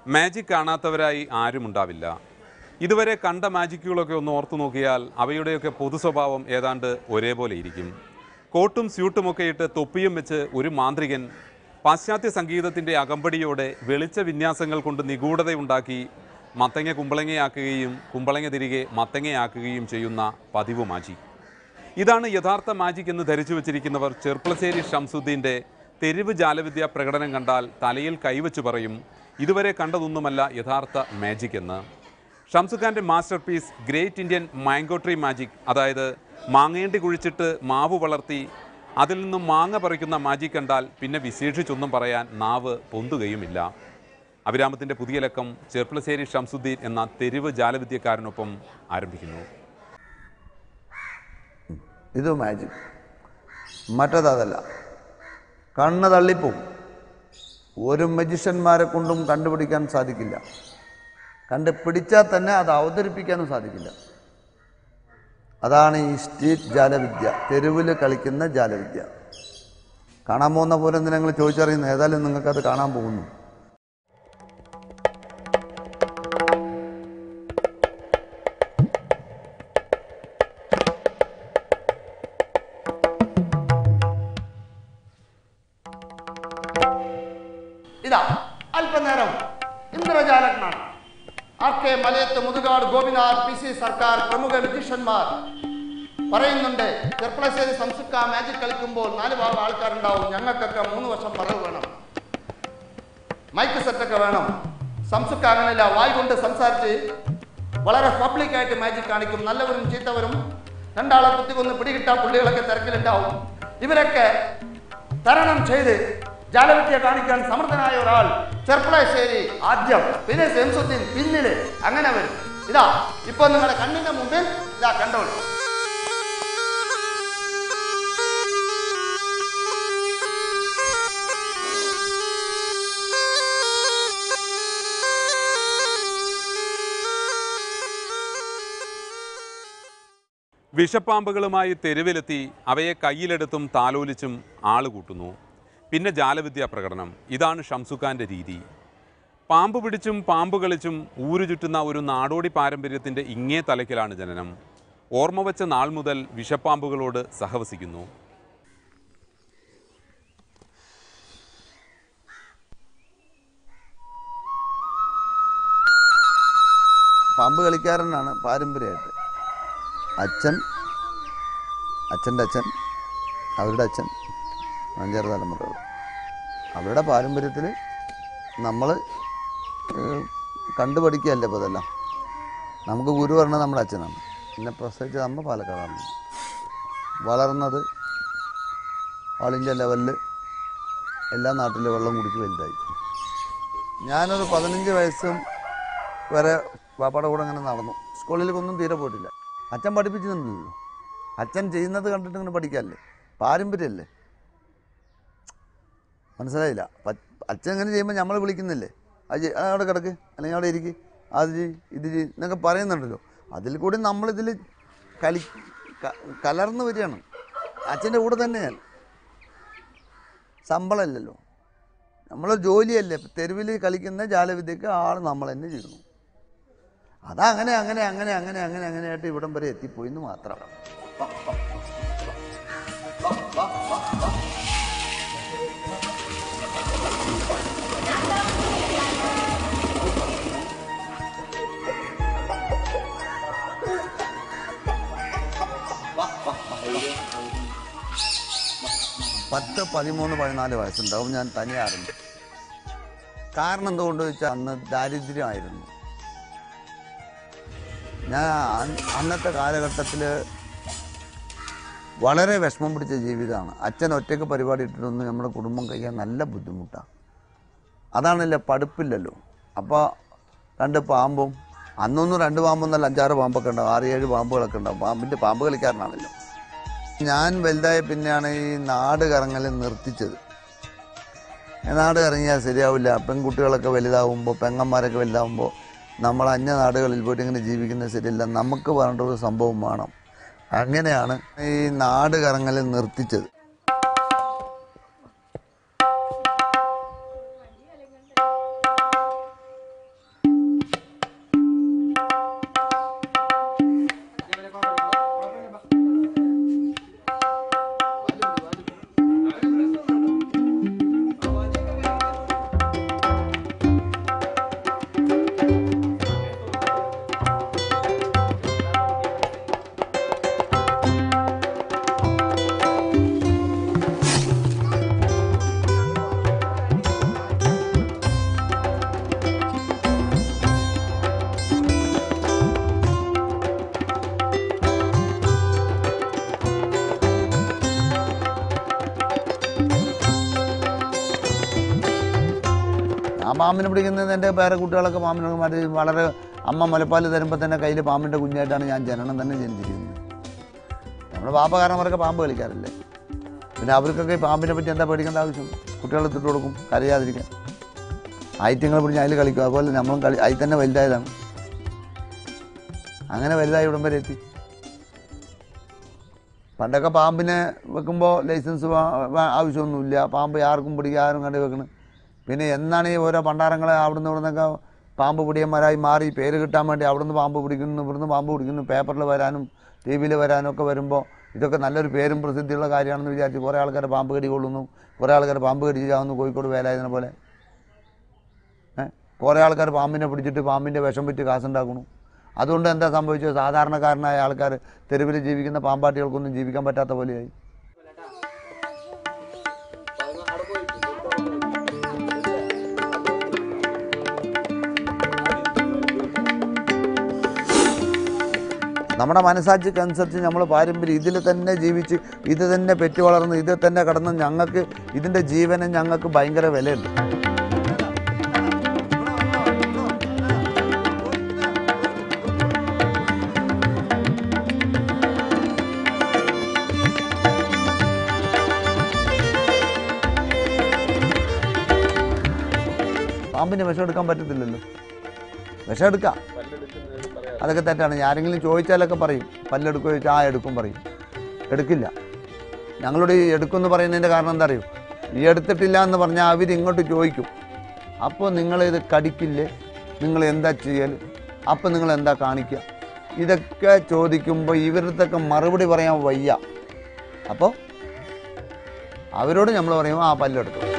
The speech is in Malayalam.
മാജിക് കാണാത്തവരായി ആരുമുണ്ടാവില്ല ഇതുവരെ കണ്ട മാജിക്കുകളൊക്കെ ഒന്ന് ഓർത്തു നോക്കിയാൽ അവയുടെയൊക്കെ പൊതു സ്വഭാവം ഏതാണ്ട് ഒരേപോലെ ഇരിക്കും കോട്ടും സ്യൂട്ടുമൊക്കെ ഇട്ട് തൊപ്പിയും വെച്ച് ഒരു മാന്ത്രികൻ പാശ്ചാത്യ സംഗീതത്തിൻ്റെ അകമ്പടിയോടെ വെളിച്ച വിന്യാസങ്ങൾ കൊണ്ട് നിഗൂഢതയുണ്ടാക്കി മത്തങ്ങ കുമ്പളങ്ങയാക്കുകയും കുമ്പളങ്ങ തിരികെ മത്തങ്ങയാക്കുകയും ചെയ്യുന്ന പതിവ് മാജിക് ഇതാണ് യഥാർത്ഥ മാജിക് എന്ന് ധരിച്ചു വച്ചിരിക്കുന്നവർ ചെർപ്പളശ്ശേരി ഷംസുദ്ദീൻ്റെ തെരുവ് ജാലവിദ്യ പ്രകടനം കണ്ടാൽ തലയിൽ കൈവച്ച് പറയും ഇതുവരെ കണ്ടതൊന്നുമല്ല യഥാർത്ഥ മാജിക് എന്ന് ഷംസുഖാൻ്റെ masterpiece great Indian mango tree magic അതായത് മാങ്ങേണ്ടി കുഴിച്ചിട്ട് മാവ് വളർത്തി അതിൽ നിന്നും മാങ്ങ പറിക്കുന്ന മാജിക് കണ്ടാൽ പിന്നെ വിശേഷിച്ചൊന്നും പറയാൻ നാവ് പൊന്തുകയുമില്ല അഭിരാമത്തിൻ്റെ പുതിയ ലക്കം ചെർപ്പളശ്ശേരി ഷംസുദ്ദീൻ എന്ന തെരുവ് ജാലവിദ്യക്കാരനൊപ്പം ആരംഭിക്കുന്നു ഇത് മാജിക് മറ്റത് അതല്ല കണ്ണ് തള്ളിപ്പോവും ഒരു മജിഷ്യന്മാരെ കൊണ്ടും കണ്ടുപിടിക്കാൻ സാധിക്കില്ല കണ്ടുപിടിച്ചാൽ തന്നെ അത് അവതരിപ്പിക്കാനും സാധിക്കില്ല അതാണ് ഈ സ്ട്രീറ്റ് ജാലവിദ്യ തെരുവിൽ കളിക്കുന്ന ജാലവിദ്യ കാണാൻ പോകുന്ന പോലെ നിങ്ങൾ ചോദിച്ചറിയുന്നു ഏതായാലും നിങ്ങൾക്കത് കാണാൻ പോകുന്നു ഇതാ അല്പനേരം ഇന്ദ്രജാലകനാണ് R K Malayath Muthukad Gopinath P C Sorcar പ്രമുഖ മ്യൂസീഷ്യന്മാർ പറയുന്നുണ്ട് ചെർപ്പളശ്ശേരി സംസുക്ക മാജിക് കളിക്കുമ്പോൾ നാല് ഭാഗം ആൾക്കാരുണ്ടാവും ഞങ്ങൾക്കൊക്കെ മൂന്ന് വർഷം പറവ് വേണം മൈക്ക് സെറ്റൊക്കെ വേണം സംസുക്ക അങ്ങനെയല്ല വായി കൊണ്ട് സംസാരിച്ച് വളരെ പബ്ലിക് ആയിട്ട് മാജിക് കാണിക്കും നല്ലവരും ചീത്തവരും രണ്ടാളെ കുത്തിക്കൊന്ന് പിടികിട്ടാ പുള്ളികളൊക്കെ തിരക്കിലുണ്ടാവും ഇവരൊക്കെ തരണം ചെയ്ത് ജാലവിദ്യ കാണിക്കാൻ സമർത്ഥനായ ഒരാൾ ചെർപ്പളശ്ശേരി ആദ്യം പിന്നെ ശംസുദ്ദീൻ പിന്നില് അങ്ങനെ വരും ഇതാ ഇപ്പൊ നിങ്ങളുടെ കണ്ണിന്റെ മുമ്പിൽ ഇതാ കണ്ടോളൂ വിഷപ്പാമ്പുകളുമായി തെരുവിലെത്തി അവയെ കയ്യിലെടുത്തും താലോലിച്ചും ആള് കൂട്ടുന്നു പിന്നെ ജാലവിദ്യാ പ്രകടനം ഇതാണ് ഷംസുഖാന്റെ രീതി പാമ്പ് പിടിച്ചും പാമ്പ് കളിച്ചും ഊരു ചുറ്റുന്ന ഒരു നാടോടി പാരമ്പര്യത്തിൻ്റെ ഇങ്ങേ തലയ്ക്കലാണ് ജനനം ഓർമ്മ വച്ച നാൾ മുതൽ വിഷപ്പാമ്പുകളോട് സഹവസിക്കുന്നു പാമ്പ് കളിക്കാരനാണ് പാരമ്പര്യമായിട്ട് അച്ഛൻ അച്ഛൻ്റെ അച്ഛൻ അവരുടെ അച്ഛൻ അഞ്ചാറ് തലമുറകൾ അവരുടെ പാരമ്പര്യത്തിൽ നമ്മൾ കണ്ടുപഠിക്കുകയല്ലേ ഇപ്പോൾ ഇതെല്ലാം നമുക്ക് ഗുരു പറഞ്ഞത് നമ്മുടെ അച്ഛനാണ് എന്നെ പ്രസവിച്ചത് അമ്മ പാലക്കാടാണ് വളർന്നത് ഓൾ ഇന്ത്യ ലെവലിൽ എല്ലാ നാട്ടിലും വെള്ളം കുടിച്ച് വലുതായി ഞാനൊരു പതിനഞ്ച് വയസ്സും വരെ പാപ്പയുടെ കൂടെ ഇങ്ങനെ നടന്നു സ്കൂളിലേക്കൊന്നും തീരെ പോയിട്ടില്ല അച്ഛൻ പഠിപ്പിച്ചിട്ടുണ്ടല്ലോ അച്ഛൻ ചെയ്യുന്നത് കണ്ടിട്ട് ഇങ്ങനെ പഠിക്കാമല്ലേ പാരമ്പര്യമല്ലേ മനസ്സിലായില്ല പ- അച്ഛൻ ഇങ്ങനെ ചെയ്യുമ്പോൾ നമ്മൾ വിളിക്കുന്നില്ലേ അത് ചെയ്യ്, ആ, അവിടെ കിടക്ക് അല്ലെങ്കിൽ അവിടെ ഇരിക്ക് അത് ചെയ്യ് ഇത് ചെയ്യ് എന്നൊക്കെ പറയുന്നുണ്ടല്ലോ അതിൽ കൂടി നമ്മളിതിൽ കലി ക- കലർന്ന് വരികയാണ് അച്ഛൻ്റെ കൂടെ തന്നെ ഞാൻ ശമ്പളമല്ലല്ലോ നമ്മളെ ജോലിയല്ലേ തെരുവിൽ കളിക്കുന്ന ജാലവിദ്യക്ക് ആൾ നമ്മൾ തന്നെ ചെയ്യുന്നു അതങ്ങനെ അങ്ങനെ അങ്ങനെ അങ്ങനെ അങ്ങനെ അങ്ങനെ ആയിട്ട് ഇവിടം വരെ എത്തിപ്പോയി എന്ന് മാത്രം പത്ത് പതിമൂന്ന് പതിനാല് വയസ്സുണ്ടാവും ഞാൻ തനിയെ ആരംഭിച്ചു കാരണം എന്തുകൊണ്ട് വെച്ചാൽ അന്ന് ദാരിദ്ര്യമായിരുന്നു ഞാൻ അന്ന് അന്നത്തെ കാലഘട്ടത്തിൽ വളരെ വിഷമം പിടിച്ച ജീവിതമാണ് അച്ഛൻ ഒറ്റയ്ക്ക് പരിപാടി ഇട്ടിട്ടൊന്നും നമ്മുടെ കുടുംബം കഴിയാൻ നല്ല ബുദ്ധിമുട്ടാണ് അതാണല്ലേ പഠിപ്പില്ലല്ലോ അപ്പോൾ രണ്ട് പാമ്പും അന്നൊന്നും രണ്ട് പാമ്പൊന്നല്ല അഞ്ചാറ് പാമ്പൊക്കെ ഉണ്ടാവും ആറ് ഏഴ് പാമ്പുകളൊക്കെ ഉണ്ടാവും പാമ്പിൻ്റെ പാമ്പ് കളിക്കാരനാണല്ലോ ഞാൻ വലുതായ പിന്നെയാണ് ഈ നാട് കറങ്ങൽ നിർത്തിച്ചത് നാട് ഇറങ്ങിയാൽ ശരിയാവില്ല പെൺകുട്ടികളൊക്കെ വലുതാവുമ്പോൾ പെങ്ങന്മാരൊക്കെ വലുതാവുമ്പോൾ നമ്മൾ അന്യ നാടുകളിൽ പോയിട്ട് ഇങ്ങനെ ജീവിക്കുന്നത് ശരിയല്ല നമുക്ക് പറഞ്ഞ ഒരു സംഭവം വേണം അങ്ങനെയാണ് ഈ നാട് കറങ്ങൽ നിർത്തിച്ചത് പാമ്പിനെ പിടിക്കുന്നത് എൻ്റെ പേരെ കുട്ടികളൊക്കെ പാമ്പിനെ മാറ്റി വളരെ അമ്മ മുലപ്പാൽ തരുമ്പോൾ തന്നെ കയ്യിൽ പാമ്പിൻ്റെ കുഞ്ഞായിട്ടാണ് ഞാൻ ജനനം തന്നെ ജനിച്ചിരിക്കുന്നത് നമ്മുടെ പാപ്പകാരന്മാരൊക്കെ പാമ്പ് കളിക്കാറില്ലേ പിന്നെ അവർക്കൊക്കെ ഈ പാമ്പിനെ പറ്റി എന്താ പേടിക്കേണ്ട ആവശ്യം കുട്ടികളെ ഇട്ടിട്ട് കൊടുക്കും കരയാതിരിക്കാൻ ഐറ്റങ്ങൾ പിടിച്ച് അതിൽ കളിക്കും അതുപോലെ നമ്മളും കളി അതിൽ തന്നെ വലുതായതാണ് അങ്ങനെ വലുതായി ഇവിടം വരെ എത്തി പണ്ടൊക്കെ പാമ്പിനെ വെക്കുമ്പോൾ ലൈസൻസ് വാ- വാ- ആവശ്യമൊന്നുമില്ല പാമ്പ് ആർക്കും പിടിക്കുക ആരും കണ്ടു വെക്കണം പിന്നെ എന്നാണ് ഈ ഓരോ പണ്ടാരങ്ങളെ അവിടുന്ന് ഇവിടെ നിന്നൊക്കെ പാമ്പ് പിടിയന്മാരായി മാറി പേര് കിട്ടാൻ വേണ്ടി അവിടുന്ന് പാമ്പ് പിടിക്കുന്നു ഇവിടുന്ന് പാമ്പ് പിടിക്കുന്നു പേപ്പറിൽ വരാനും ടി വിയിൽ വരാനും ഒക്കെ വരുമ്പോൾ ഇതൊക്കെ നല്ലൊരു പേരും പ്രസിദ്ധിയുള്ള കാര്യമാണെന്ന് വിചാരിച്ച് കുറേ ആൾക്കാർ പാമ്പ് കടി കൊള്ളുന്നു കുറേ ആൾക്കാർ പാമ്പ് കടിച്ച് ചാവുന്നു കോഴിക്കോട് വേലായുധനെ പോലെ ഏഹ് കുറേ ആൾക്കാർ പാമ്പിനെ പിടിച്ചിട്ട് പാമ്പിൻ്റെ വിഷം വിറ്റ് കാശുണ്ടാക്കുന്നു അതുകൊണ്ട് എന്താ സംഭവിച്ചത് സാധാരണക്കാരനായ ആൾക്കാർ തെരുവിൽ ജീവിക്കുന്ന പാമ്പാട്ടികൾക്കൊന്നും ജീവിക്കാൻ പറ്റാത്ത പോലെയായി നമ്മുടെ മനസാക്ഷിക്കനുസരിച്ച് നമ്മൾ പാരമ്പര്യം ഇതിൽ തന്നെ ജീവിച്ച് ഇത് തന്നെ പെറ്റു വളർന്ന് ഇത് തന്നെ കടന്ന് ഞങ്ങൾക്ക് ഇതിൻ്റെ ജീവന് ഞങ്ങൾക്ക് ഭയങ്കര വിലയുണ്ട് പാമ്പിന് വിഷം എടുക്കാൻ പറ്റത്തില്ലല്ലോ വിഷം എടുക്കാം അതൊക്കെ തെറ്റാണ് ഞാൻ ആരെങ്കിലും ചോദിച്ചാലൊക്കെ പറയും പല്ലെടുക്കുക ചോദിച്ചാൽ ആ എടുക്കും പറയും എടുക്കില്ല ഞങ്ങളോട് ഈ എടുക്കുമെന്ന് പറയുന്നതിൻ്റെ കാരണം എന്താ അറിയോ ഈ എടുത്തിട്ടില്ല എന്ന് പറഞ്ഞാൽ അവർ ഇങ്ങോട്ട് ചോദിക്കും അപ്പോൾ നിങ്ങളിത് കടിക്കില്ലേ നിങ്ങൾ എന്താ ചെയ്യൽ അപ്പോൾ നിങ്ങൾ എന്താ കാണിക്കുക ഇതൊക്കെ ചോദിക്കുമ്പോൾ ഇവരത്തൊക്കെ മറുപടി പറയാൻ വയ്യ അപ്പോൾ അവരോട് നമ്മൾ പറയും ആ പല്ലെടുക്കും